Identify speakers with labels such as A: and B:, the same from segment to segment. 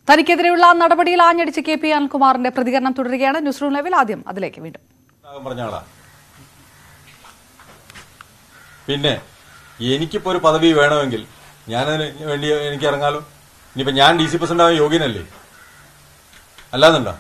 A: തനിക്കെതിരെയുള്ള നടപടിയിൽ ആഞ്ഞടിച്ച് K P അനിൽകുമാറിന്റെ പ്രതികരണം തുടരുകയാണ് ന്യൂസ് റൂം ലൈവിൽ ആദ്യം അതിലേക്ക് വീണ്ടും
B: ഉണ്ടാകാൻ പറഞ്ഞ ആളാ പിന്നെ എനിക്കിപ്പോ ഒരു പദവി വേണമെങ്കിൽ ഞാനതിന് വേണ്ടി എനിക്ക് ഇറങ്ങാലോ ഇനിയിപ്പോ ഞാൻ ഡി സി പ്രസിഡന്റ് ആവാൻ യോഗ്യനല്ലേ അല്ലാന്നുണ്ടോ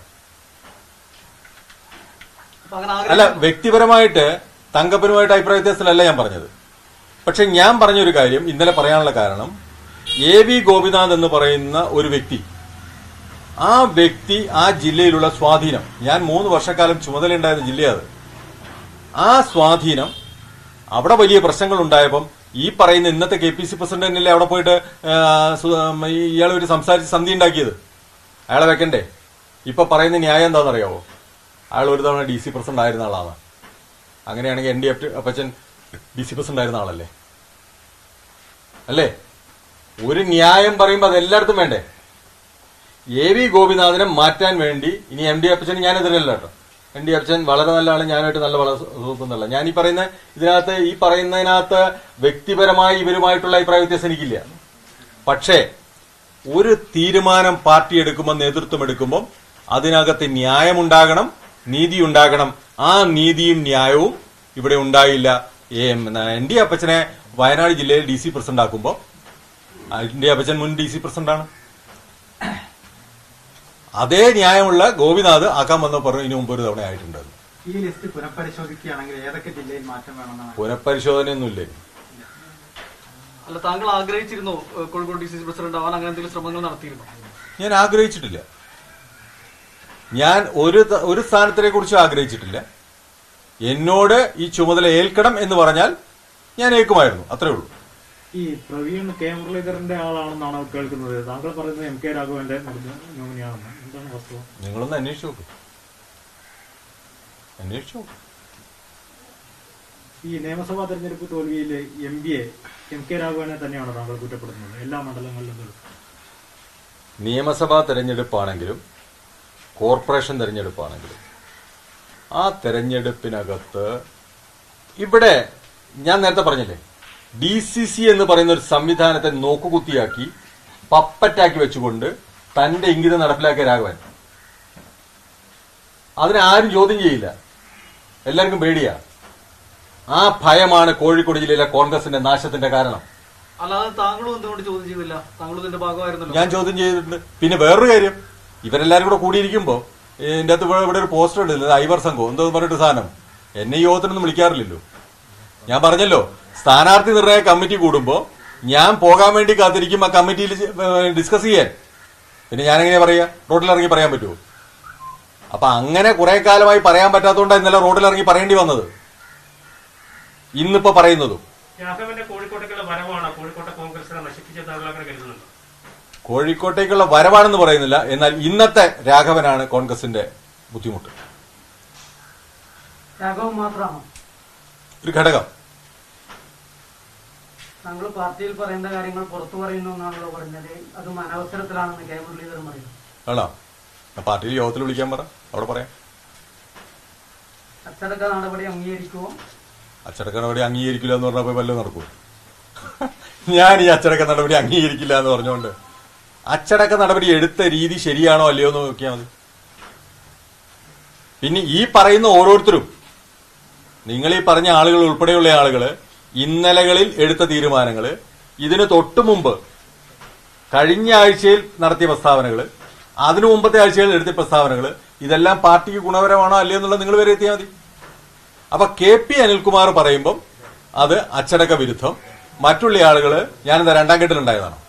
C: അപ്പൊ അങ്ങനെ
B: അല്ല വ്യക്തിപരമായിട്ട് തങ്കപ്പനുമായിട്ട് അഭിപ്രായ വ്യത്യാസത്തിലല്ല ഞാൻ പറഞ്ഞത് പക്ഷെ ഞാൻ പറഞ്ഞൊരു കാര്യം ഇന്നലെ പറയാനുള്ള കാരണം എ വി ഗോപിനാഥ് എന്ന് പറയുന്ന ഒരു വ്യക്തി ആ വ്യക്തി ആ ജില്ലയിലുള്ള സ്വാധീനം ഞാൻ മൂന്ന് വർഷക്കാലം ചുമതലയുണ്ടായിരുന്ന ജില്ലയത് ആ സ്വാധീനം അവിടെ വലിയ പ്രശ്നങ്ങൾ ഉണ്ടായപ്പം ഈ പറയുന്ന ഇന്നത്തെ കെ പി സി പ്രസിഡന്റിനല്ലേ അവിടെ പോയിട്ട് ആ, സു- ഈ ഇയാൾ ഒരു സംസാരിച്ച് സന്ധി ഉണ്ടാക്കിയത് അയാളെ വെക്കണ്ടേ ഇപ്പൊ പറയുന്ന ന്യായം എന്താണെന്നറിയാവോ അയാൾ ഒരു തവണ ഡി സി പ്രസിഡന്റ് ആയിരുന്ന ആളാണ് അങ്ങനെയാണെങ്കിൽ എൻ ഡി എഫ് അപ്പച്ചൻ ഡി സി പ്രസിഡന്റ് ആയിരുന്ന ആളല്ലേ അല്ലേ ഒരു ന്യായം പറയുമ്പോൾ അത് എല്ലായിടത്തും വേണ്ടേ എ വി ഗോപിനാഥിനെ മാറ്റാൻ വേണ്ടി ഇനി എം ഡി അപ്പച്ചൻ ഞാൻ എതിരല്ല കേട്ടോ എൻ ഡി അപ്പച്ചൻ വളരെ നല്ല ആള് ഞാനായിട്ട് നല്ല വളരെ സുഹൃത്തുന്നല്ല ഞാൻ ഈ പറയുന്ന ഇതിനകത്ത് ഈ പറയുന്നതിനകത്ത് വ്യക്തിപരമായി ഇവരുമായിട്ടുള്ള അഭിപ്രായ വ്യത്യാസം എനിക്കില്ല പക്ഷേ ഒരു തീരുമാനം പാർട്ടി എടുക്കുമ്പോൾ നേതൃത്വം എടുക്കുമ്പോൾ അതിനകത്ത് ന്യായമുണ്ടാകണം നീതി ഉണ്ടാകണം ആ നീതിയും ന്യായവും ഇവിടെ ഉണ്ടായില്ല എൻ ഡി അപ്പച്ചനെ വയനാട് ജില്ലയിൽ ഡി സി പ്രസിഡന്റ് ആക്കുമ്പോൾ എൻ ഡി അപ്പച്ചൻ മുൻ ഡി സി പ്രസിഡന്റ് ആണ് അതേ ന്യായമുള്ള ഗോപിനാഥ് ആക്കാൻ വന്ന പറഞ്ഞു ഇതിനു മുമ്പ് ഒരു തവണ ആയിട്ടുണ്ട്
D: ഈ ലിസ്റ്റ് പുനഃപരിശോധിക്കുകയാണെങ്കിൽ ഏതൊക്കെ ജില്ലയിൽ മാറ്റം വേണമെന്നാണ്
B: പുനഃപരിശോധനയൊന്നുമില്ലേ
C: അല്ല താങ്കൾ ആഗ്രഹിച്ചിരുന്നു ഏഹ്, Kozhikode D C C president ആവാൻ അങ്ങനെ എന്തെങ്കിലും ശ്രമങ്ങൾ നടത്തിയിരുന്നു
B: ഞാൻ ആഗ്രഹിച്ചിട്ടില്ല ഞാൻ ഒരു ത- ഒരു സ്ഥാനത്തിനെ കുറിച്ചും ആഗ്രഹിച്ചിട്ടില്ല എന്നോട് ഈ ചുമതല ഏൽക്കണം എന്ന് പറഞ്ഞാൽ ഞാൻ ഏൽക്കുമായിരുന്നു അത്രേ ഉള്ളൂ
E: ഈ പ്രവീൺ കെ മുരളീധരന്റെ ആളാണെന്നാണ് കേൾക്കുന്നത് താങ്കൾ പറയുന്നത് എം കെ രാഘവന്റെ നോമിനിയാണെന്ന് എന്താണ് വസ്തുത
B: നിങ്ങളൊന്ന് അന്വേഷിച്ചു നോക്ക് അന്വേഷിച്ചു നോക്ക്
E: ഈ നിയമസഭാ തെരഞ്ഞെടുപ്പ് തോൽവിയിൽ എം പി എ എം കെ രാഘവനെ തന്നെയാണ് താങ്കൾ കുറ്റപ്പെടുന്നത് എല്ലാ മണ്ഡലങ്ങളിലും കേൾക്കും
B: നിയമസഭാ തെരഞ്ഞെടുപ്പാണെങ്കിലും കോർപ്പറേഷൻ തെരഞ്ഞെടുപ്പാണെങ്കിലും ആ തെരഞ്ഞെടുപ്പിനകത്ത് ഇവിടെ ഞാൻ നേരത്തെ പറഞ്ഞില്ലേ ഡി സി സി എന്ന് പറയുന്ന ഒരു സംവിധാനത്തെ നോക്കുകുത്തിയാക്കി പപ്പറ്റാക്കി വെച്ചുകൊണ്ട് തന്റെ ഇംഗിതം നടപ്പിലാക്കിയ രാഘവൻ അതിനെ ആരും ചോദ്യം ചെയ്യില്ല എല്ലാവർക്കും പേടിയാ ആ ഭയമാണ് കോഴിക്കോട് ജില്ലയിലെ കോൺഗ്രസിന്റെ നാശത്തിന്റെ കാരണം
C: അല്ലാതെ താങ്കളും എന്തുകൊണ്ട് ചോദ്യം ചെയ്തില്ല താങ്കളും ഇതിന്റെ ഭാഗമായിരുന്നല്ലോ
B: ഞാൻ ചോദ്യം ചെയ്തിട്ടുണ്ട് പിന്നെ വേറൊരു കാര്യം ഇവരെല്ലാരും കൂടെ കൂടിയിരിക്കുമ്പോ ഇതിന്റെ അകത്ത് ഇവിടെ ഇവിടെ ഒരു പോസ്റ്റർ ഉണ്ട് ഐവർ സംഘം എന്തോ പറഞ്ഞിട്ട് സാധനം എന്നെ ഈ യോഗത്തിനൊന്നും വിളിക്കാറില്ലല്ലോ ഞാൻ പറഞ്ഞല്ലോ സ്ഥാനാർത്ഥി നിർണയ കമ്മിറ്റി കൂടുമ്പോ ഞാൻ പോകാൻ വേണ്ടി കാത്തിരിക്കും ആ കമ്മിറ്റിയിൽ ഡിസ്കസ് ചെയ്യാൻ പിന്നെ ഞാൻ എങ്ങനെയാ പറയാ റോഡിലിറങ്ങി പറയാൻ പറ്റുമോ അപ്പൊ അങ്ങനെ കുറെ കാലമായി പറയാൻ പറ്റാത്തതുകൊണ്ടാണ് ഇന്നലെ റോഡിലിറങ്ങി പറയേണ്ടി വന്നത് ഇന്നിപ്പോ പറയുന്നതും
F: രാഘവന്റെ കോഴിക്കോട്ടേക്കുള്ള വരവാണ് കോഴിക്കോട്ടെ കോൺഗ്രസിനെ നശിപ്പിച്ച താങ്കൾ അങ്ങനെ കരുതുന്നുണ്ട്
B: കോഴിക്കോട്ടേക്കുള്ള വരവാണെന്ന് പറയുന്നില്ല എന്നാൽ ഇന്നത്തെ രാഘവനാണ് കോൺഗ്രസിന്റെ ബുദ്ധിമുട്ട്
G: രാഘവൻ മാത്രമാണോ
B: ഒരു ഘടകം
G: താങ്കൾ പാർട്ടിയിൽ പറയേണ്ട കാര്യങ്ങൾ പുറത്തു പറയുന്നു എന്നാണല്ലോ പറഞ്ഞത് അതും അനവസരത്തിലാണെന്ന് കെ മുരളീധരൻ പറയുന്നു
B: ആണോ ആ പാർട്ടിയിൽ യോഗത്തിൽ വിളിക്കാൻ പറ അവിടെ പറയാം
G: അച്ചടക്ക നടപടി അംഗീകരിക്കുമോ
B: അച്ചടക്ക നടപടി അംഗീകരിക്കില്ല എന്ന് പറഞ്ഞപ്പോൾ വല്ലതും നടക്കും ഞാൻ ഈ അച്ചടക്ക നടപടി അംഗീകരിക്കില്ല എന്ന് പറഞ്ഞുകൊണ്ട് അച്ചടക്ക നടപടി എടുത്ത രീതി ശരിയാണോ അല്ലയോ എന്ന് നോക്കിയാൽ മതി പിന്നെ ഈ പറയുന്ന ഓരോരുത്തരും നിങ്ങൾ ഈ പറഞ്ഞ ആളുകൾ ഉൾപ്പെടെയുള്ള ആളുകൾ ഇന്നലകളിൽ എടുത്ത തീരുമാനങ്ങൾ ഇതിന് തൊട്ടു മുമ്പ് കഴിഞ്ഞ ആഴ്ചയിൽ നടത്തിയ പ്രസ്താവനകൾ അതിനു മുമ്പത്തെ ആഴ്ചകളിൽ എടുത്ത പ്രസ്താവനകൾ ഇതെല്ലാം പാർട്ടിക്ക് ഗുണപരമാണോ അല്ലയോ എന്നുള്ളത് നിങ്ങൾ വരെ എത്തിയാൽ മതി അപ്പൊ കെ പി അനിൽകുമാർ പറയുമ്പം അത് അച്ചടക്ക വിരുദ്ധം മറ്റുള്ള ആളുകൾ ഞാനെന്താ രണ്ടാം കെട്ടിലുണ്ടായതാണ്